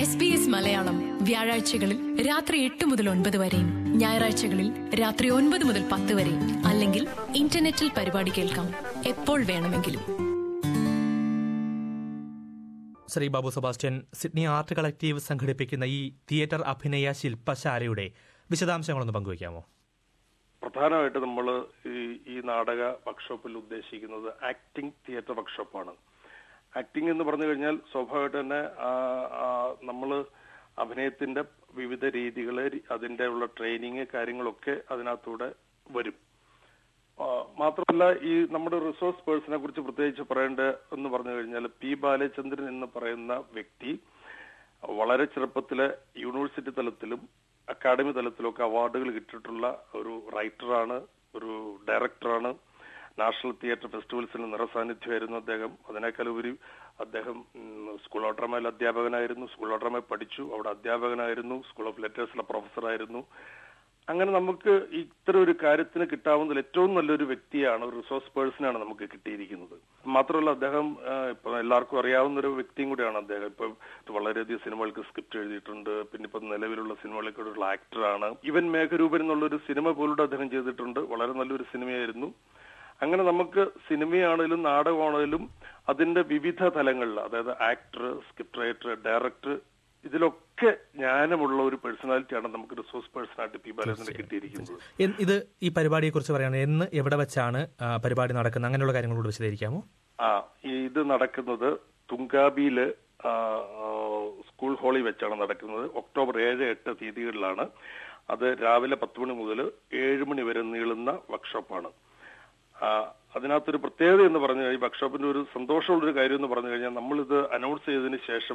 S B S Malayalam വ്യാഴാഴ്ചകളിൽ രാത്രി എട്ട് മുതൽ ഒൻപത് വരെയും ഞായറാഴ്ചകളിൽ രാത്രി ഒൻപത് മുതൽ പത്ത് വരെയും അല്ലെങ്കിൽ ഇന്റർനെറ്റിൽ പരിപാടി കേൾക്കാം എപ്പോൾ വേണമെങ്കിലും Shri Babu Sebastian Sydney art collective സംഘടിപ്പിക്കുന്ന ഈ തിയേറ്റർ അഭിനയ ശില്പശാലയുടെ വിശദാംശങ്ങളൊന്ന് പങ്കുവയ്ക്കാമോ പ്രധാനമായിട്ട് നമ്മൾ ഈ ഈ നാടക വർക്ക്ഷോപ്പിൽ ഉദ്ദേശിക്കുന്നത് ആക്ടിംഗ് തിയേറ്റർ വർക്ക്ഷോപ്പാണ് ആക്ടിംഗ് എന്ന് പറഞ്ഞു കഴിഞ്ഞാൽ സ്വാഭാവികമായിട്ട് തന്നെ നമ്മൾ അഭിനയത്തിന്റെ വിവിധ രീതികള് അതിന്റെ ഉള്ള ട്രെയിനിങ് കാര്യങ്ങളൊക്കെ അതിനകത്തൂടെ വരും ആ, മാത്രമല്ല ഈ നമ്മുടെ റിസോഴ്സ് പേഴ്സണെ കുറിച്ച് പ്രത്യേകിച്ച് പറയേണ്ട എന്ന് പറഞ്ഞു കഴിഞ്ഞാൽ പി ബാലചന്ദ്രൻ എന്ന് പറയുന്ന വ്യക്തി വളരെ ചെറുപ്പത്തിലെ യൂണിവേഴ്സിറ്റി തലത്തിലും അക്കാഡമി തലത്തിലൊക്കെ അവാർഡുകൾ കിട്ടിയിട്ടുള്ള ഒരു റൈറ്ററാണ് ഒരു ഡയറക്ടറാണ് നാഷണൽ തിയേറ്റർ ഫെസ്റ്റിവൽസിന് നിറസാന്നിധ്യമായിരുന്നു അദ്ദേഹം അതിനേക്കാൾ ഉപരി അദ്ദേഹം ഉം, സ്കൂൾ ഓഫ് ഡ്രാമയിൽ അധ്യാപകനായിരുന്നു സ്കൂൾ ഓഫ് ഡ്രാമയിൽ പഠിച്ചു അവിടെ അധ്യാപകനായിരുന്നു സ്കൂൾ ഓഫ് ലെറ്റേഴ്സിലെ പ്രൊഫസറായിരുന്നു അങ്ങനെ നമുക്ക് ഇത്തരം ഒരു കാര്യത്തിന് കിട്ടാവുന്നതിൽ ഏറ്റവും നല്ലൊരു വ്യക്തിയാണ് ഒരു റിസോഴ്സ് പേഴ്സണാണ് നമുക്ക് കിട്ടിയിരിക്കുന്നത് മാത്രമല്ല അദ്ദേഹം ആ, ഇപ്പൊ എല്ലാവർക്കും അറിയാവുന്ന ഒരു വ്യക്തിയും കൂടിയാണ് അദ്ദേഹം ഇപ്പൊ വളരെയധികം സിനിമകൾക്ക് സ്ക്രിപ്റ്റ് എഴുതിയിട്ടുണ്ട് പിന്നെ ഇപ്പൊ നിലവിലുള്ള സിനിമകളിലൊക്കെ ഒരു ആക്ടറാണ് ഇവൻ മേഘരൂപൻ എന്നുള്ളൊരു സിനിമ പോലും അദ്ദേഹം ചെയ്തിട്ടുണ്ട് വളരെ നല്ലൊരു സിനിമയായിരുന്നു അങ്ങനെ നമുക്ക് സിനിമയാണേലും നാടകമാണേലും അതിന്റെ വിവിധ തലങ്ങളിൽ അതായത് ആക്ടർ സ്ക്രിപ്റ്റ് റൈറ്റർ ഡയറക്ടർ ഇതിലൊക്കെ ജ്ഞാനമുള്ള ഒരു പേഴ്സണാലിറ്റിയാണ് നമുക്ക് റിസോഴ്സ് പേഴ്സണാലിറ്റി പി ബാലചന്ദ്രന് കിട്ടിയിരിക്കുന്നത് എൻ- ഇത് ഈ പരിപാടിയെക്കുറിച്ച് പറയുകയാണ് എന്ന് എവിടെ വെച്ചാണ് ആ, പരിപാടി നടക്കുന്നത് അങ്ങനെയുള്ള കാര്യങ്ങളോട് വിശദീകരിക്കാമോ ആ ഇത് നടക്കുന്നത് തുങ്കാബിയില് ആ, ആ, സ്കൂൾ ഹാളിൽ വെച്ചാണ് നടക്കുന്നത് ഒക്ടോബർ ഏഴ് എട്ട് തീയതികളിലാണ് അത് രാവിലെ പത്ത് മണി മുതൽ ഏഴ് മണി വരെ നീളുന്ന വർക്ക്ഷോപ്പാണ് ആ, അതിനകത്തൊരു പ്രത്യേകത എന്ന് പറഞ്ഞു കഴിഞ്ഞാൽ വർക്ക്ഷോപ്പിന്റെ ഒരു സന്തോഷമുള്ളൊരു കാര്യം എന്ന് പറഞ്ഞു കഴിഞ്ഞാൽ നമ്മളിത് അനൗൺസ് ചെയ്തതിന് ശേഷം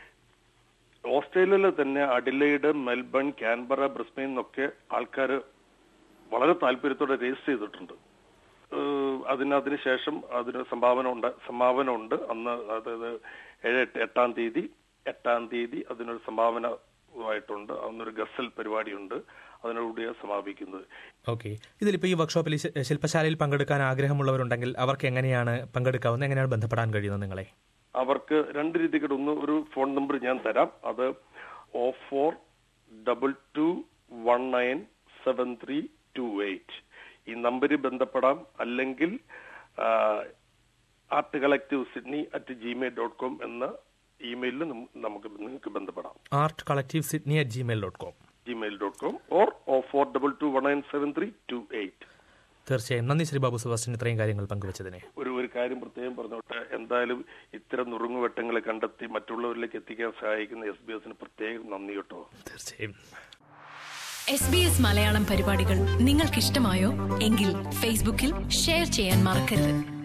ഓസ്ട്രേലിയയിലെ തന്നെ അഡിലൈഡ് മെൽബൺ കാൻബറ ബ്രിസ്ബെയിൻ എന്നൊക്കെ ആൾക്കാർ വളരെ താല്പര്യത്തോടെ രജിസ്റ്റർ ചെയ്തിട്ടുണ്ട് ഏഹ് അതിന് അതിന് ശേഷം അതിന് സംഭാവന ഉണ്ട് സംഭാവന ഉണ്ട് അന്ന് അതായത് ഏഴ് എട്ട് എട്ടാം തീയതി എട്ടാം തീയതി അതിനൊരു സംഭാവന ആയിട്ടുണ്ട് അന്നൊരു ഗസൽ പരിപാടിയുണ്ട് അതിനോടുകൂടിയാണ് സമാപിക്കുന്നത് ഓക്കെ ഇതിലിപ്പോൾ ഈ വർക്ക്ഷോപ്പിൽ ഈ ശി- ശില്പശാലയിൽ പങ്കെടുക്കാൻ ആഗ്രഹമുള്ളവരുണ്ടെങ്കിൽ അവർക്ക് എങ്ങനെയാണ് പങ്കെടുക്കാവുന്നത് എങ്ങനെയാണ് ബന്ധപ്പെടാൻ കഴിയുന്നത് നിങ്ങളെ അവർക്ക് രണ്ട് രീതിക്കുണ്ട് ഒന്ന് ഒരു ഫോൺ നമ്പർ ഞാൻ തരാം അത് O four double two one nine seven three two eight ഈ നമ്പറിൽ ബന്ധപ്പെടാം അല്ലെങ്കിൽ art collective Sydney at Gmail dot com എന്ന ഇമെയിലിൽ നമുക്ക് നിങ്ങൾക്ക് ബന്ധപ്പെടാം art collective Sydney at Gmail dot com Gmail dot com or O four double two one nine seven three two eight തീർച്ചയായും നന്ദി ശ്രീ ബാബു സെബാസ്റ്റ്യൻ ഇത്രയും കാര്യങ്ങൾ പങ്കുവച്ചതിനെ ഒരു ഒരു കാര്യം പ്രത്യേകം പറഞ്ഞോട്ടെ എന്തായാലും ഇത്തരം നുറുങ്ങുവെട്ടങ്ങളെ കണ്ടെത്തി മറ്റുള്ളവരിലേക്ക് എത്തിക്കാൻ സഹായിക്കുന്ന എസ് ബി എസിന് പ്രത്യേകം നന്ദി കേട്ടോ തീർച്ചയായും എസ് ബി എസ് മലയാളം പരിപാടികൾ നിങ്ങൾക്കിഷ്ടമായോ എങ്കിൽ ഫേസ്ബുക്കിൽ ഷെയർ ചെയ്യാൻ മറക്കരുത്